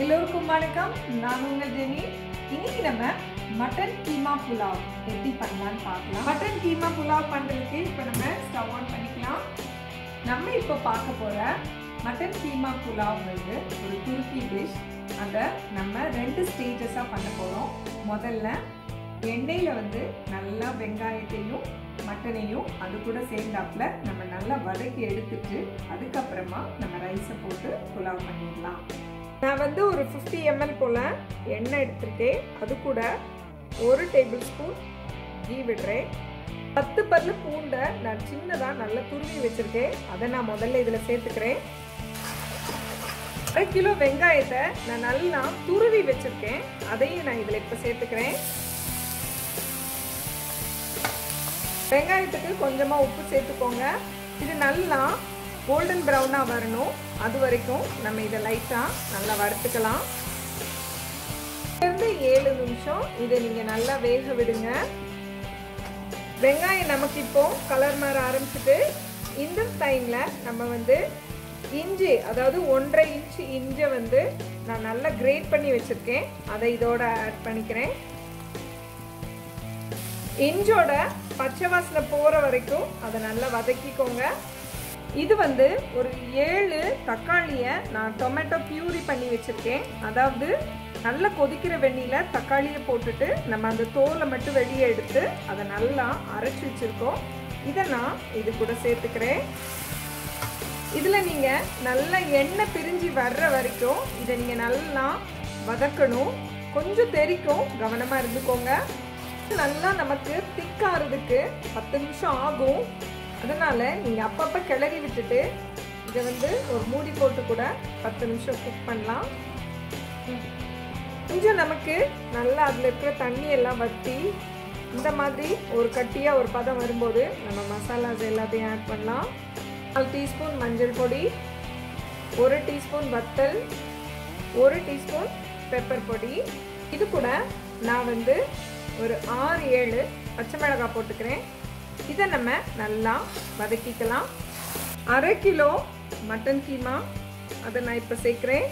எல்லோருக்கும் வணக்கம் நான் உங்கள் ஜெனி இன்னைக்கு நம்ம மட்டன் கீமா புலாவ் எப்படி பண்ணலான்னு பார்க்கலாம் மட்டன் கீமா புலாவ் பண்ணுறதுக்கு இப்போ நம்ம ஸ்டவ் ஆன் பண்ணிக்கலாம் நம்ம இப்போ பார்க்க போகிற மட்டன் கீமா புலாவ் வந்து ஒரு துருக்கி டிஷ் அதை நம்ம ரெண்டு ஸ்டேஜஸாக பண்ண போகிறோம் முதல்ல எண்ணெயில் வந்து நல்லா வெங்காயத்தையும் மட்டனையும் அது கூட சேர்ந்தாப்புல நம்ம நல்லா வதக்கி எடுத்துட்டு அதுக்கப்புறமா நம்ம ரைஸை போட்டு புலாவ் பண்ணிடலாம் நான் வந்து ஒரு ஃபிஃப்டி எம்எல் போல் எண்ணெய் எடுத்திருக்கேன் அது கூட ஒரு டேபிள் ஸ்பூன் கீ விடுறேன் பத்து பல்லு பூண்டை நான் சின்னதாக நல்லா துருவி வச்சுருக்கேன் அதை நான் முதல்ல இதில் சேர்த்துக்கிறேன் அரை கிலோ வெங்காயத்தை நான் நல்லா துருவி வச்சுருக்கேன் அதையும் நான் இதில் இப்போ சேர்த்துக்கிறேன் வெங்காயத்துக்கு கொஞ்சமாக உப்பு சேர்த்துக்கோங்க இது நல்லா கோல்டன் ப்ரௌனாக வரணும் அது வரைக்கும் நம்ம இதை லைட்டாக நல்லா வறுத்துக்கலாம் இருந்து ஏழு நிமிஷம் இதை நீங்கள் நல்லா வேக விடுங்க வெங்காயம் நமக்கு இப்போ கலர் மாற ஆரம்பிச்சுட்டு இந்த டைமில் நம்ம வந்து இஞ்சி அதாவது ஒன்றரை இன்ச்சு இஞ்சை வந்து நான் நல்லா கிரேட் பண்ணி வச்சுருக்கேன் அதை இதோட ஆட் பண்ணிக்கிறேன் இஞ்சோட பச்சை வாசனை போகிற வரைக்கும் அதை நல்லா வதக்கிக்கோங்க இது வந்து ஒரு ஏழு தக்காளியை நான் டொமேட்டோ பியூரி பண்ணி வச்சுருக்கேன் அதாவது நல்லா கொதிக்கிற வெந்நியில் தக்காளியை போட்டுட்டு நம்ம அந்த தோலை மட்டும் வெளியே எடுத்து அதை நல்லா அரைச்சி வச்சுருக்கோம் இதை நான் இது கூட சேர்த்துக்கிறேன் இதில் நீங்கள் நல்லா எண்ணெய் பிரிஞ்சு வர்ற வரைக்கும் இதை நீங்கள் நல்லா வதக்கணும் கொஞ்சம் தெரிக்கும் கவனமாக இருந்துக்கோங்க நல்லா நமக்கு திக்காகிறதுக்கு பத்து நிமிஷம் ஆகும் அதனால் நீங்கள் அப்பப்போ கிளறி விட்டுட்டு இதை வந்து ஒரு மூடி போட்டு கூட பத்து நிமிஷம் குக் பண்ணலாம் கொஞ்சம் நமக்கு நல்லா அதில் இருக்கிற தண்ணி எல்லாம் வற்றி இந்த மாதிரி ஒரு கட்டியாக ஒரு பதம் வரும்போது நம்ம மசாலாஸ் எல்லாத்தையும் ஆட் பண்ணலாம் நாலு டீஸ்பூன் மஞ்சள் பொடி ஒரு டீஸ்பூன் வத்தல் ஒரு டீஸ்பூன் பெப்பர் பொடி இது கூட நான் வந்து ஒரு ஆறு ஏழு பச்சை மிளகாய் போட்டுக்கிறேன் இதை நம்ம நல்லா வதக்கிக்கலாம் அரை கிலோ மட்டன் கீமா அதை நான் இப்போ சேர்க்குறேன்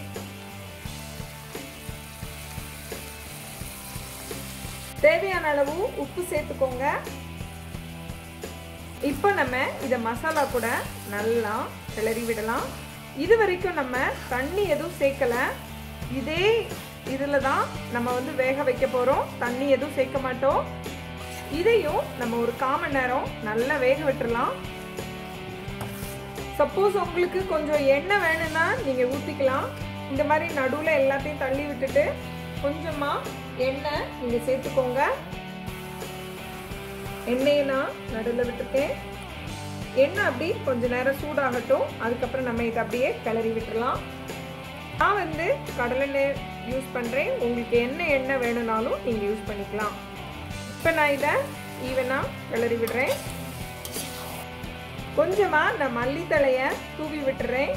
தேவையான அளவு உப்பு சேர்த்துக்கோங்க இப்போ நம்ம இதை மசாலா கூட நல்லா கிளறி விடலாம் இது வரைக்கும் நம்ம தண்ணி எதுவும் சேர்க்கலை இதே இதில் தான் நம்ம வந்து வேக வைக்க போகிறோம் தண்ணி எதுவும் சேர்க்க மாட்டோம் இதையும் நம்ம ஒரு காமன் நேரம் நல்லா வேக விட்டுறலாம் சப்போஸ் உங்களுக்கு கொஞ்சம் எண்ணெய் வேணும்னா நீங்கள் ஊற்றிக்கலாம் இந்த மாதிரி நடுவில் எல்லாத்தையும் தள்ளி விட்டுட்டு கொஞ்சமாக எண்ணெய் நீங்கள் சேர்த்துக்கோங்க எண்ணெயை நான் நடுவில் விட்டுருக்கேன் எண்ணெய் அப்படி கொஞ்ச நேரம் சூடாகட்டும் அதுக்கப்புறம் நம்ம இதை அப்படியே கிளறி விட்டுறலாம் நான் வந்து கடலெண்ணெய் யூஸ் பண்ணுறேன் உங்களுக்கு என்ன எண்ணெய் வேணும்னாலும் நீங்கள் யூஸ் பண்ணிக்கலாம் இப்போ நான் இதை ஈவனாக கிளறி விடுறேன் கொஞ்சமாக நான் மல்லித்தலையை தூவி விட்டுறேன்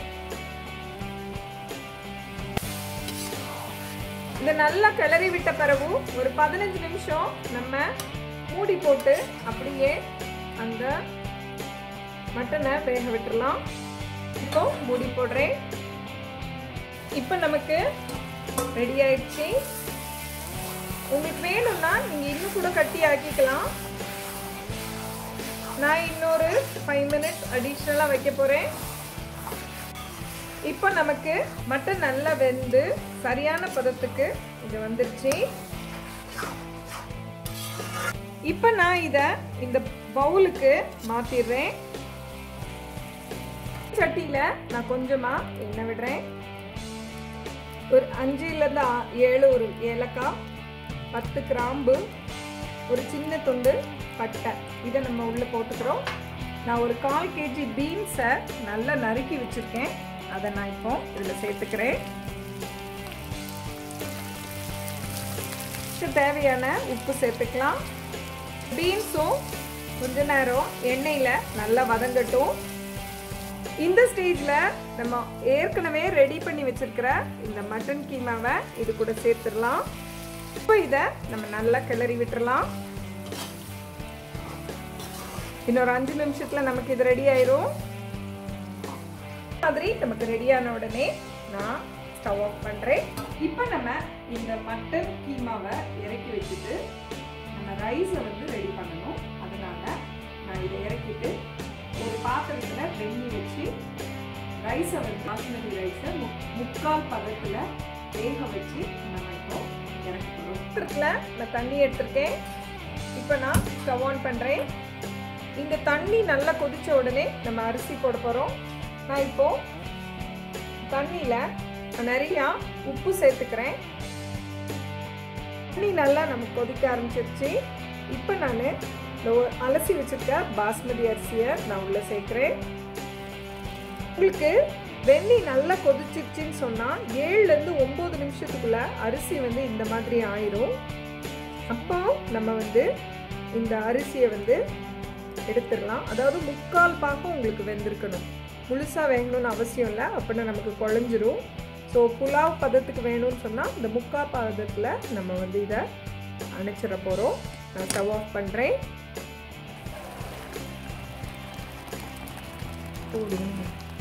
இதை நல்லா கிளறி விட்ட பிறகு ஒரு பதினஞ்சு நிமிஷம் நம்ம மூடி போட்டு அப்படியே அந்த மட்டனை வேக விட்டுறலாம் இப்போ மூடி போடுறேன் இப்போ நமக்கு ரெடி ஆயிடுச்சு உங்களுக்கு வேணும்னா நீங்கள் இன்னும் கூட கட்டி ஆக்கிக்கலாம் நான் இன்னொரு ஃபைவ் மினிட்ஸ் அடிஷ்னலாக வைக்க போகிறேன் இப்போ நமக்கு மட்டன் நல்லா வெந்து சரியான பதத்துக்கு இது வந்துருச்சு இப்போ நான் இதை இந்த பவுலுக்கு மாற்றிடுறேன் சட்டியில் நான் கொஞ்சமாக எண்ணெய் விடுறேன் ஒரு அஞ்சுலேருந்து ஏழு ஒரு ஏலக்காய் பத்து கிராம்பு ஒரு சின்ன துண்டு பட்டை இதை நம்ம உள்ளே போட்டுக்கிறோம் நான் ஒரு கால் கேஜி பீன்ஸை நல்லா நறுக்கி வச்சுருக்கேன் அதை நான் இப்போ இதில் சேர்த்துக்கிறேன் தேவையான உப்பு சேர்த்துக்கலாம் பீன்ஸும் கொஞ்ச நேரம் எண்ணெயில் நல்லா வதங்கட்டும் இந்த ஸ்டேஜில் நம்ம ஏற்கனவே ரெடி பண்ணி வச்சிருக்கிற இந்த மட்டன் கீமாவை இது கூட சேர்த்துடலாம் இப்போ இதை நம்ம நல்லா கிளறி விட்டுறலாம் இன்னொரு அஞ்சு நிமிஷத்தில் நமக்கு இது ரெடி ஆயிரும் மாதிரி நமக்கு ரெடியான உடனே நான் ஸ்டவ் ஆஃப் பண்ணுறேன் இப்போ நம்ம இந்த மட்டன் கீமாவை இறக்கி வச்சுட்டு நம்ம ரைஸை வந்து ரெடி பண்ணணும் அதனால நான் இதை இறக்கிட்டு ஒரு பாத்திரத்தில் வெண்ணி வச்சு ரைஸை வந்து பாஸ்மதி ரைஸை முக்கால் பதத்தில் வேக வச்சு நம்ம இப்போ இறக்க போகிறோம் பாத்திரத்தில் நான் தண்ணி எடுத்திருக்கேன் இப்போ நான் ஸ்டவ் ஆன் பண்ணுறேன் இந்த தண்ணி நல்லா கொதிச்ச உடனே நம்ம அரிசி போட போகிறோம் நான் இப்போ தண்ணியில் நிறையா உப்பு சேர்த்துக்கிறேன் தண்ணி நல்லா நமக்கு கொதிக்க ஆரம்பிச்சிருச்சு இப்போ நான் இந்த அலசி வச்சுருக்க பாஸ்மதி அரிசியை நான் உள்ளே சேர்க்குறேன் உங்களுக்கு வெந்நி நல்லா கொதிச்சிருச்சுன்னு சொன்னால் ஏழுலேருந்து ஒம்பது நிமிஷத்துக்குள்ளே அரிசி வந்து இந்த மாதிரி ஆயிரும் அப்போ நம்ம வந்து இந்த அரிசியை வந்து எடுத்துடலாம் அதாவது முக்கால் பாகம் உங்களுக்கு வெந்திருக்கணும் முழுசாக வேகணும்னு அவசியம் இல்லை அப்படின்னா நமக்கு குழஞ்சிரும் ஸோ புலாவ் பதத்துக்கு வேணும்னு சொன்னால் இந்த முக்கால் பதத்தில் நம்ம வந்து இதை அணைச்சிட போகிறோம் நான் ஸ்டவ் ஆஃப் பண்ணுறேன் போடுங்க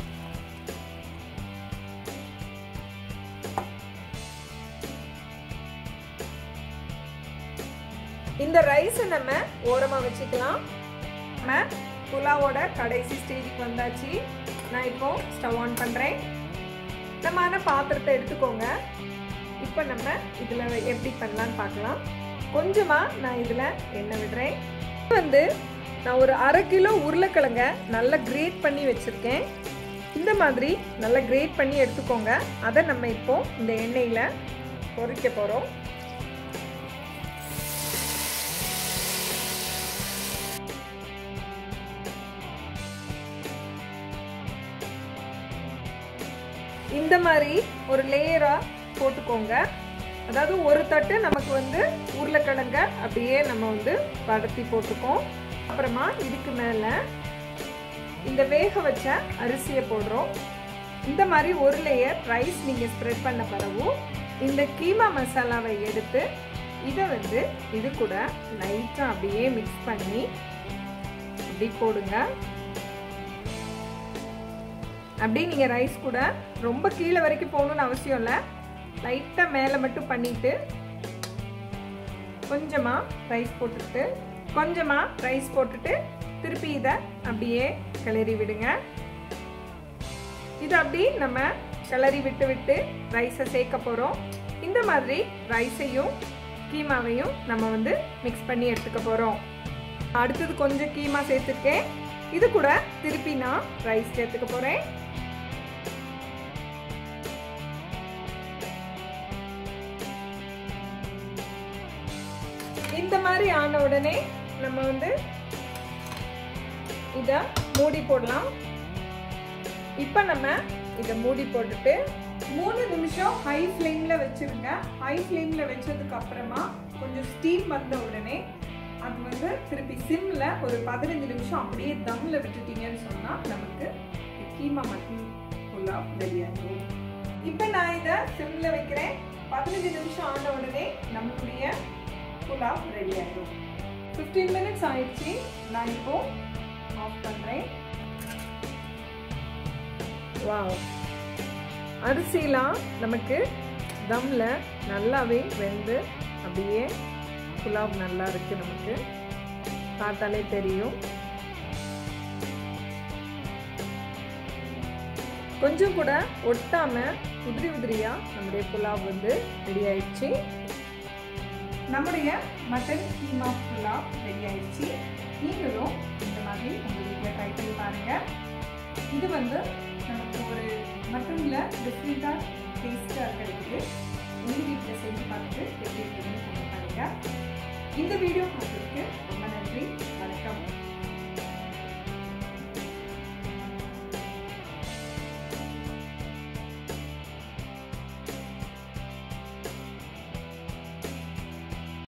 இந்த ரைஸை நம்ம ஓரமாக வச்சுக்கலாம் நம்ம புலாவோட கடைசி ஸ்டேஜுக்கு வந்தாச்சு நான் இப்போ ஸ்டவ் ஆன் பண்ணுறேன் நம்ம ஆனால் பாத்திரத்தை எடுத்துக்கோங்க இப்போ நம்ம இதில் எப்படி பண்ணலான்னு பார்க்கலாம் கொஞ்சமாக நான் இதில் எண்ணெய் விடுறேன் வந்து நான் ஒரு அரை கிலோ உருளைக்கிழங்க நல்லா கிரேட் பண்ணி வச்சுருக்கேன் இந்த மாதிரி நல்லா கிரேட் பண்ணி எடுத்துக்கோங்க அதை நம்ம இப்போ இந்த எண்ணெயில் பொரிக்க போகிறோம் இந்த மாதிரி ஒரு லேயராக போட்டுக்கோங்க அதாவது ஒரு தட்டு நமக்கு வந்து உருளைக்கிழங்க அப்படியே நம்ம வந்து படத்தி போட்டுக்கோம் அப்புறமா இதுக்கு மேலே இந்த வேக வச்ச அரிசியை போடுறோம் இந்த மாதிரி ஒரு லேயர் ரைஸ் நீங்கள் ஸ்ப்ரெட் பண்ண பிறகு இந்த கீமா மசாலாவை எடுத்து இதை வந்து இது கூட லைட்டாக அப்படியே மிக்ஸ் பண்ணி இப்படி போடுங்க அப்படியே நீங்கள் ரைஸ் கூட ரொம்ப கீழே வரைக்கும் போகணுன்னு அவசியம் இல்லை லைட்டாக மேலே மட்டும் பண்ணிவிட்டு கொஞ்சமாக ரைஸ் போட்டுட்டு கொஞ்சமாக ரைஸ் போட்டுட்டு திருப்பி இதை அப்படியே கிளறி விடுங்க இது அப்படி நம்ம கிளறி விட்டு விட்டு ரைஸை சேர்க்க போகிறோம் இந்த மாதிரி ரைஸையும் கீமாவையும் நம்ம வந்து மிக்ஸ் பண்ணி எடுத்துக்க போகிறோம் அடுத்தது கொஞ்சம் கீமா சேர்த்துருக்கேன் இது கூட திருப்பி நான் ரைஸ் சேர்த்துக்க போகிறேன் இந்த மாதிரி ஆன உடனே நம்ம வந்து இதை மூடி போடலாம் இப்போ நம்ம இதை மூடி போட்டுட்டு மூணு நிமிஷம் ஹை ஃப்ளேமில் வச்சுருங்க ஹை ஃப்ளேமில் வச்சதுக்கு அப்புறமா கொஞ்சம் ஸ்டீம் வந்த உடனே அது வந்து திருப்பி சிம்மில் ஒரு பதினஞ்சு நிமிஷம் அப்படியே தம்மில் விட்டுட்டீங்கன்னு சொன்னால் நமக்கு கீமா மட்டன் புலாவ் ரெடி ஆகிடும் இப்போ நான் இதை சிம்மில் வைக்கிறேன் பதினஞ்சு நிமிஷம் ஆன உடனே நம்மளுடைய புலாவ் ரெடி ஆகிடும் ஃபிஃப்டீன் மினிட்ஸ் ஆயிடுச்சு நான் இப்போ ஆஃப் பண்ணுறேன் வாவ் அரிசிலாம் நமக்கு தம்மில் நல்லாவே வெந்து அப்படியே புலாவ் நல்லா இருக்குது நமக்கு பார்த்தாலே தெரியும் கொஞ்சம் கூட ஒட்டாமல் உதிரி உதிரியாக நம்முடைய புலாவ் வந்து ரெடி ஆயிடுச்சு நம்முடைய மட்டன் கீமா புலாவ் ரெடி ஆயிடுச்சு நீங்களும் இந்த மாதிரி உங்கள் வீட்டில் ட்ரை பண்ணி பாருங்கள் இது வந்து நமக்கு ஒரு மட்டனில் டிஃப்ரெண்ட்டாக